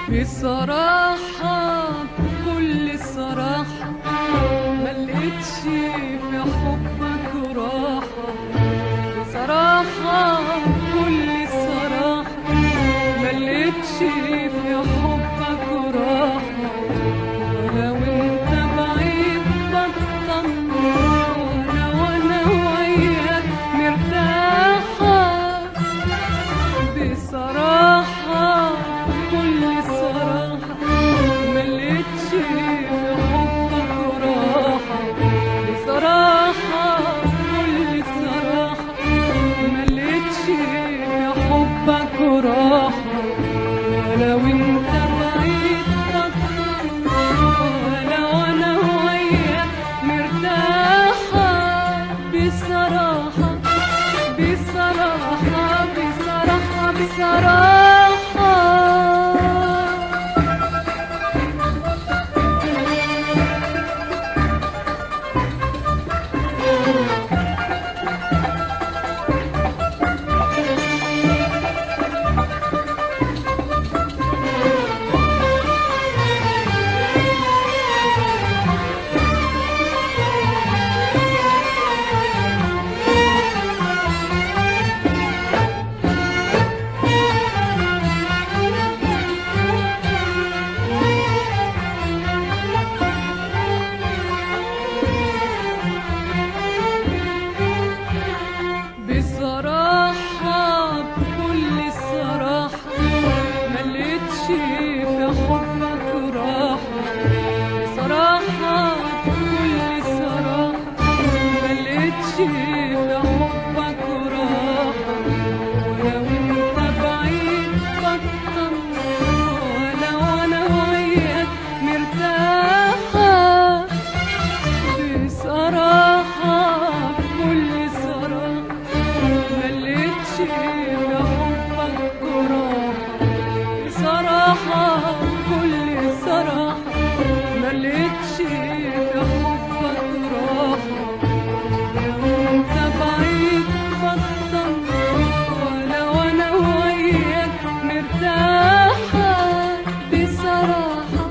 بصراحة بكل الصراحة ملقتش في حبك راحة بصراحة بكل الصراحة ملقتش في حبك راحة ولو انت بعيد بطل وانا وانا وياك مرتاحة بصراحة كل الصراحة ملقتش في حبك راحة بصراحة كل الصراحة ملقتش في حبك راحة ولو انت بعيد بطل ولو انا وياك مرتاحة بصراحة بصراحة بصراحة بصراحة بصراحة بكل الصراحة ملقتش في حبك راحة بصراحة بكل الصراحة ملقتش في حبك راحة ولو انت بعيد بطل ولو انا وياك مرتاحة بصراحة بكل صراحة ملقتش في حبك راحة بصراحة بكل صراحة ملقتش في حبك راحة لو انت بعيد بطل ولو انا وياك مرتاحة بصراحة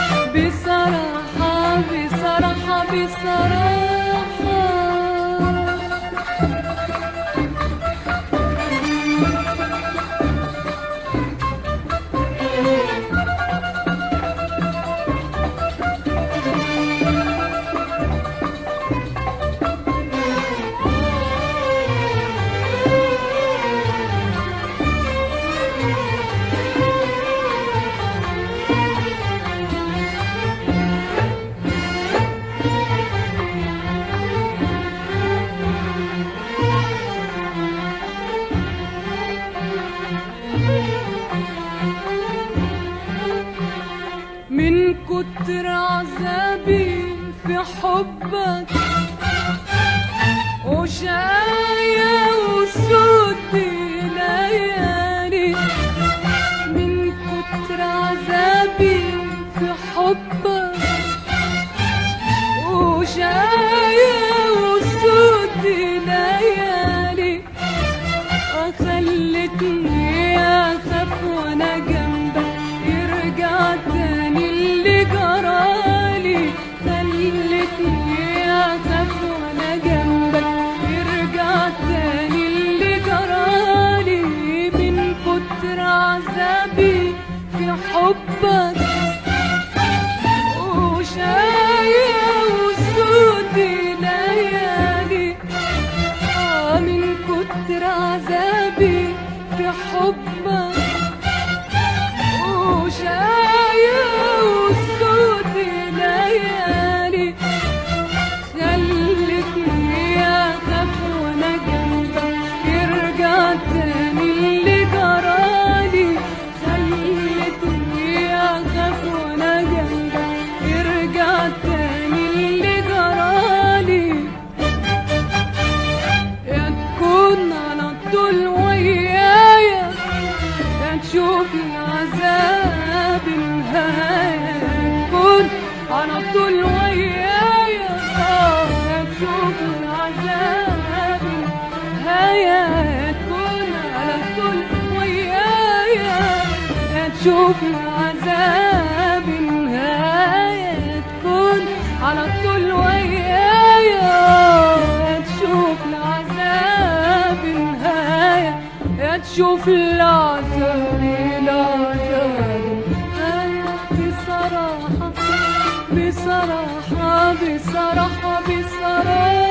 بصراحة بصراحة بصراحة من كتر عذابي في حبك وشاية وسود ليالي من كتر عذابي في حبك وشاية وسود ليالي خلتني اخاف وانا جنبك يرجع تاني اللي جرالي خلتني اخاف وانا جنبك يرجع تاني اللي جرالي من كتر عذابي في حبك وشاية وسود ليالي آه من كتر عذابي في حبك وشاية وسود ليالي خلتني اخاف وانا جنبك يرجع تاني اللي جرالي خلتني اخاف وانا جنبك يرجع تاني اللي جرالي يا تكون على طول ويايا يا تشوف العذاب نهاية تكون على طول ويايا آه، يا تشوف العذاب نهاية تكون على طول ويايا يا تشوف العذاب عذاب نهاية تكون على طول ويايا يا تشوف العذاب نهاية يا تشوف العذاب العذاب نهاية بصراحة بصراحة بصراحة بصراحة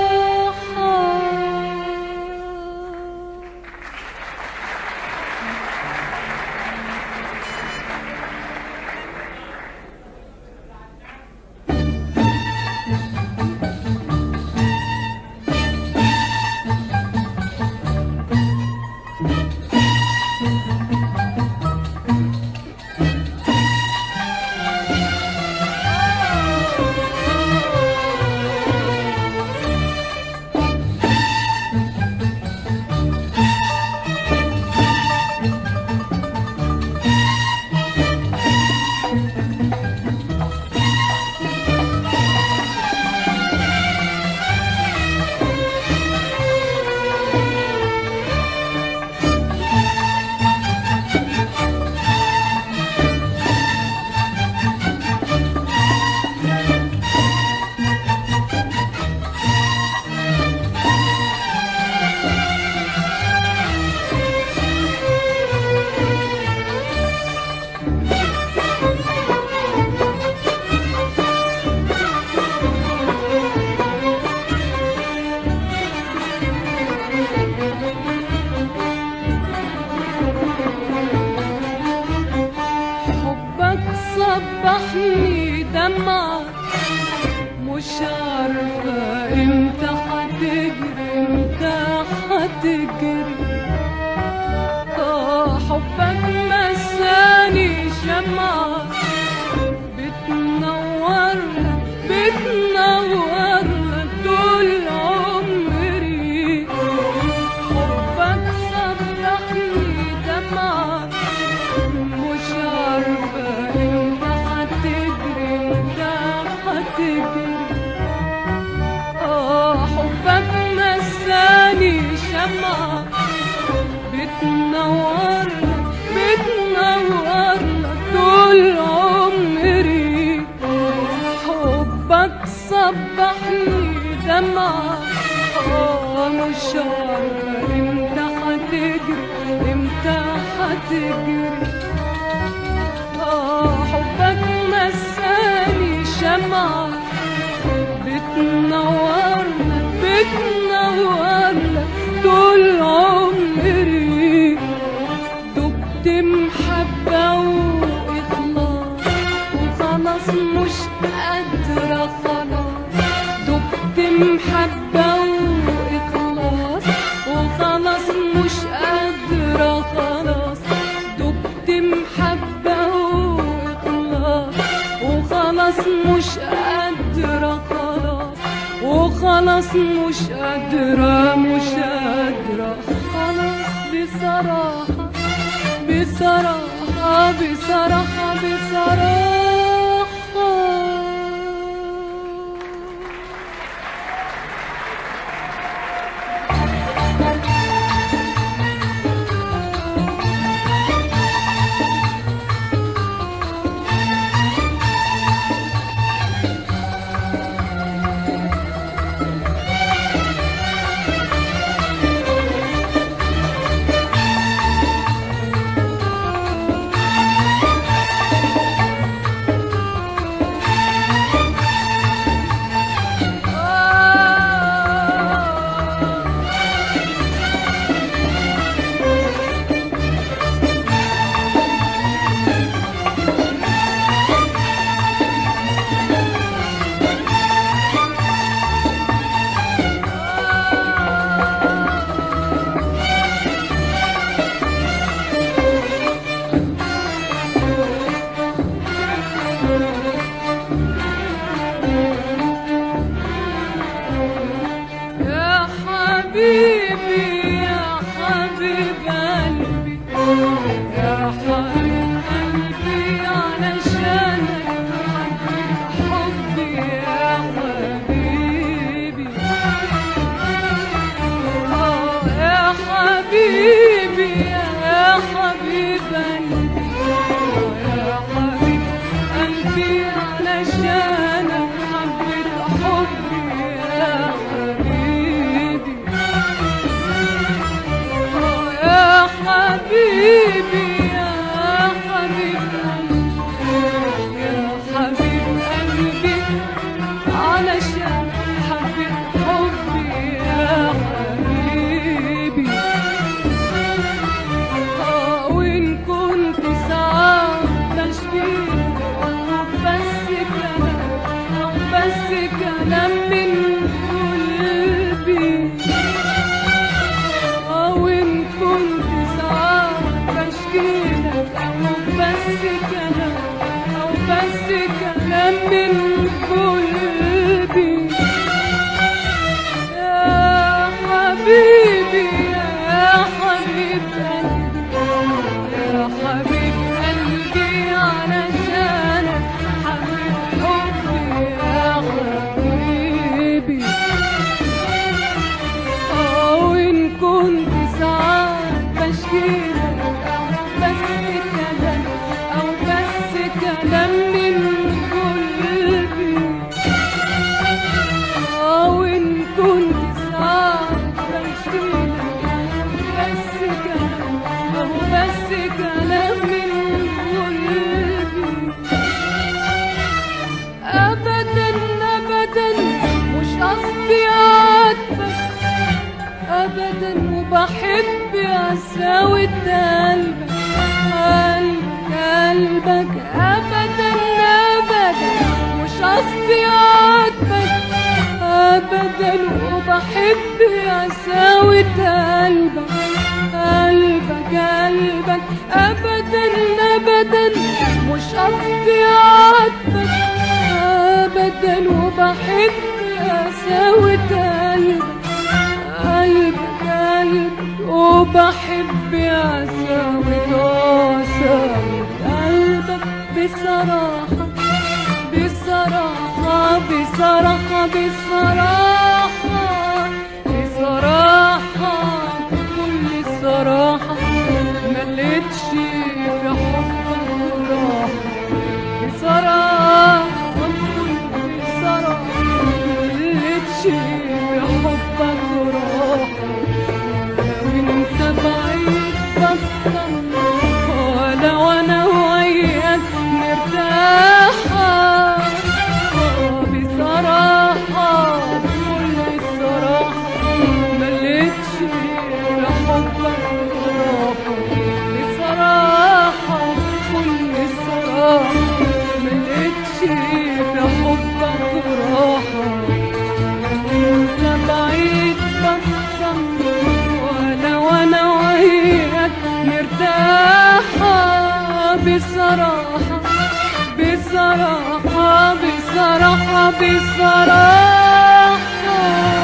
حبك صبحني دمعة مش عارفة امتى هتجري امتى هتجري آه حبك مساني شمعة بتنورنا بتنورنا طول عمري حبك صبحني دمعة مش عارفة امتى هتجري امتى هتجري اه حبك مساني شمعة بتنورنا بتنورنا طول عمري حبك صبحني دمعة اه مش عارفة امتى هتجري امتى هتجري آه حبك مساني شمعة بتنورنا بتنورنا طول عمري دبت محبة وإخلاص وخلاص مش قادرة خلاص دبت محبة وإخلاص وخلاص مش قادرة خلاص دبت محبة وإخلاص وخلاص مش قادرة خلاص وخلاص مش قادرة مش قادرة خلاص بصراحة بصراحة بصراحة بصراحة يا حبيبي يا حبيب قلبي يا حبيب قلبي علشانك حبي يا حبيبي آه يا حبيبي يا حبيب قلبي آه يا حبيب قلبي علشانك حبيت حبي يا حبيبي آه يا حبيبي يا حبيب قلبي يا حبيب قلبي علشان حبيت حبي يا حبيبي آه وإن كنت ساعات بشكيك أو بس كلام أو بس كلام من قلبي أو إن كنت ساعات بشكيلك أو بس كلام أو بس كلام من قلبي يا حبيبي يا حبيب قلبي يا حبيب قلبي علشانك حبيب حبي يا حبيبي أو إن كنت ساعات بشكيلك أو بس كلام أو بس كلام من قلبي أو إن كنت ساعات بشكيلك بس كلام أو بس كلام من قلبي أبدا أبدا مش قصدي أعاتبك ابدا وبحب اساوي قلبك قلبك قلبك ابدا ابدا مش قصدي اعاتبك ابدا وبحب اساوي قلبك قلبك قلبك ابدا ابدا مش قصدي اعاتبك ابدا وبحب اساوي قلبك قلبك قلبك وبحب يا ساوي ساوي قلبك بصراحة بصراحة بصراحة بصراحة بصراحة بكل الصراحة مليتش في حبك راحة بصراحة بكل صراحة مليتش في حبك راحة وانت بعيد بطل ولا وانا وياك مرتاحة آه بصراحة بكل الصراحة مليتش في حبك راحة بصراحة بكل الصراحة مليتش في حبك راحة انت بعيد بطل وانا وانا وياك مرتاحة بصراحة بصراحة بصراحة بصراحة